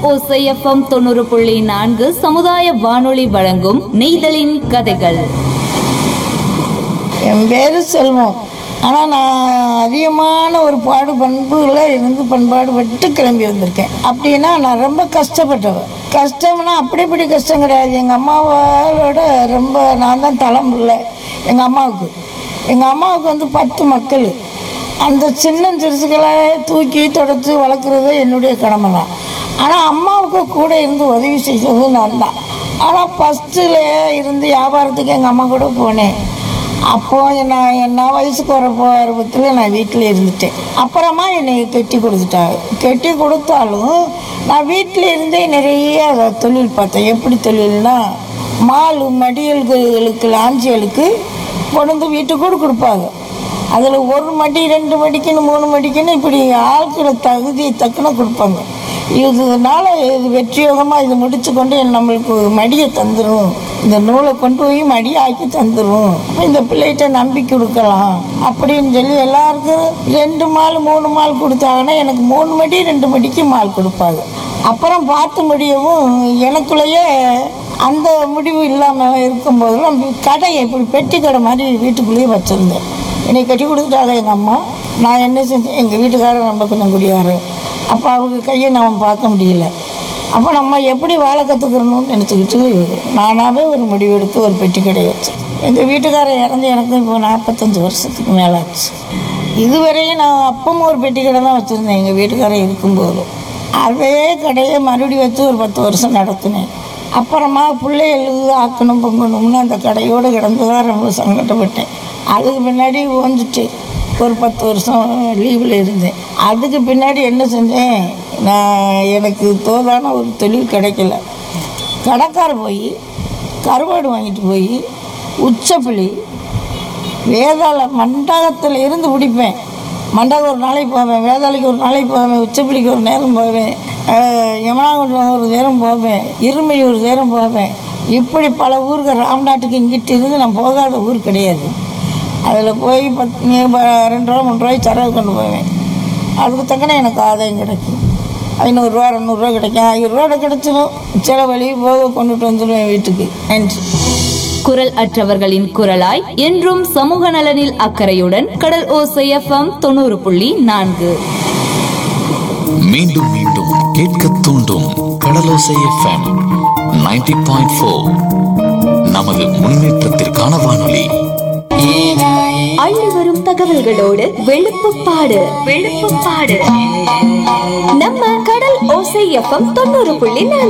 ஓசைஎஃப்எம் தொண்ணூறு புள்ளி நான்கு சமுதாய வானொலி வழங்கும் நெய்தலின் கதைகள் என் பேர் செல்வம் ஆனால் நான் அதிகமான ஒரு பாடு பண்புல இருந்து பண்பாடு பட்டு கிளம்பி வந்திருக்கேன் அப்படின்னா நான் ரொம்ப கஷ்டப்பட்டவன் கஷ்டம்னா அப்படி இப்படி கஷ்டம் கிடையாது எங்கள் அம்மாவோட ரொம்ப நான் தான் தலைமுறை எங்கள் அம்மாவுக்கு எங்கள் அம்மாவுக்கு வந்து பத்து மக்கள் அந்த சின்ன சிறுசுகளை தூக்கி தொடச்சி வளர்க்குறது என்னுடைய கடமை தான் ஆனால் அம்மாவுக்கு கூட இருந்து உதவி செய்தது நான் தான் ஆனால் ஃபஸ்ட்டில் இருந்து வியாபாரத்துக்கு எங்கள் அம்மா கூட போனேன் அப்போ நான் என்ன வயசுக்கு வர பருவத்தில் நான் வீட்டில் இருந்துட்டேன் அப்புறமா என்னை கட்டி கொடுத்துட்டாங்க கட்டி கொடுத்தாலும் நான் வீட்டில் இருந்தே நிறைய தொழில் பார்த்தேன் எப்படி தொழில்னா மால் மடியல்களுக்கு லாஞ்சிகளுக்கு கொண்டு வந்து வீட்டுக்கு கூட கொடுப்பாங்க அதில் ஒரு மடி ரெண்டு மடிக்குன்னு மூணு மடிக்குன்னு இப்படி ஆட்களை தகுதி தக்கன கொடுப்பாங்க இதனால இது வெற்றியோகமாக இது முடிச்சு கொண்டு நம்மளுக்கு மடியை தந்துடும் இந்த நூலை கொண்டு போய் மடியை ஆக்கி தந்துடும் இந்த பிள்ளைகிட்ட நம்பி கொடுக்கலாம் அப்படின்னு சொல்லி எல்லாருக்கும் ரெண்டு மால் மூணு மால் கொடுத்தாங்கன்னா எனக்கு மூணு மடி ரெண்டு மடிக்கு மால் கொடுப்பாங்க அப்புறம் பார்த்து முடியவும் எனக்குள்ளேயே அந்த முடிவு இல்லாமல் இருக்கும்போது நம்ம கடையை இப்படி பெட்டி கடை மாதிரி வீட்டுக்குள்ளேயே வச்சுருந்தேன் என்னை கட்டி கொடுத்துட்டாங்க எங்கள் அம்மா நான் என்ன செஞ்சேன் எங்கள் வீட்டுக்காரர் ரொம்ப கொஞ்சம் குடியாரன் அப்போ அவங்க கையை நம்ம பார்க்க முடியல அப்போ நம்ம எப்படி வாழை கற்றுக்கணும்னு நினச்சிக்கிட்டு நானாகவே ஒரு முடிவு எடுத்து ஒரு பெட்டி கடை வச்சேன் எங்கள் வீட்டுக்காரர் இறந்து எனக்கு இப்போ நாற்பத்தஞ்சு வருஷத்துக்கு மேலே ஆச்சு இதுவரையும் நான் அப்பவும் ஒரு பெட்டி கடை தான் வச்சுருந்தேன் எங்கள் வீட்டுக்காரர் இருக்கும்போது அதே கடையை மறுபடியும் வச்சு ஒரு பத்து வருஷம் நடத்தினேன் அப்புறமா பிள்ளைகளுக்கு ஆக்கணும் பொங்கணும்னு அந்த கடையோடு கிடந்து தான் ரொம்ப சங்கடப்பட்டேன் அதுக்கு பின்னாடி ஓஞ்சிட்டு ஒரு பத்து வருஷம் லீவில் இருந்தேன் அதுக்கு பின்னாடி என்ன செஞ்சேன் நான் எனக்கு தோதான ஒரு தொழில் கிடைக்கல கடைக்கார போய் கருவாடு வாங்கிட்டு போய் உச்சப்புளி வேதாள மண்டபத்தில் இருந்து பிடிப்பேன் மண்டபம் ஒரு நாளைக்கு போவேன் வேதாளைக்கு ஒரு நாளைக்கு போவேன் உச்சப்பிடிக்கு ஒரு நேரம் போவேன் அஹ் யமுனாகுண்டம் ஒரு நேரம் போவேன் இருமை ஒரு நேரம் போவேன் இப்படி பல ஊருக்கு ராம்நாட்டுக்கு இங்கிட்டு இருந்து நான் போகாத ஊர் கிடையாது அதில் போய் பத்து நீ ப- ரெண்டு ரூபா மூணு ரூபாய்க்கு சரகு கொண்டு போவேன் அதுக்கு தக்கன எனக்கு ஆதாயம் கிடைக்கும் ஐநூறுரூவா ரெநூறுவா கிடைக்கும் ஆயிரம் ரூபா கிடைச்சிடும் சில வழி போக கொண்டுட்டு வந்துடுவேன் வீட்டுக்கு நன்றி குரல் அற்றவர்களின் குரலாய் என்றும் சமூக நலனில் அக்கறையுடன் கடல் ஓசை எஃப்எம் தொண்ணூறு புள்ளி நான்கு மீண்டும் மீண்டும் கேட்க தூண்டும் கடலோசை எஃப்எம் 90.4 பாயிண்ட் ஃபோர் நமது முன்னேற்றத்திற்கான வானொலி அள்ளி வரும் தகவல்களோடு வெளுப்புப்பாடு வெளுப்புப்பாடு நம்ம கடல் ஓசை எஃப்எம் தொண்ணூறு புள்ளி நான்கு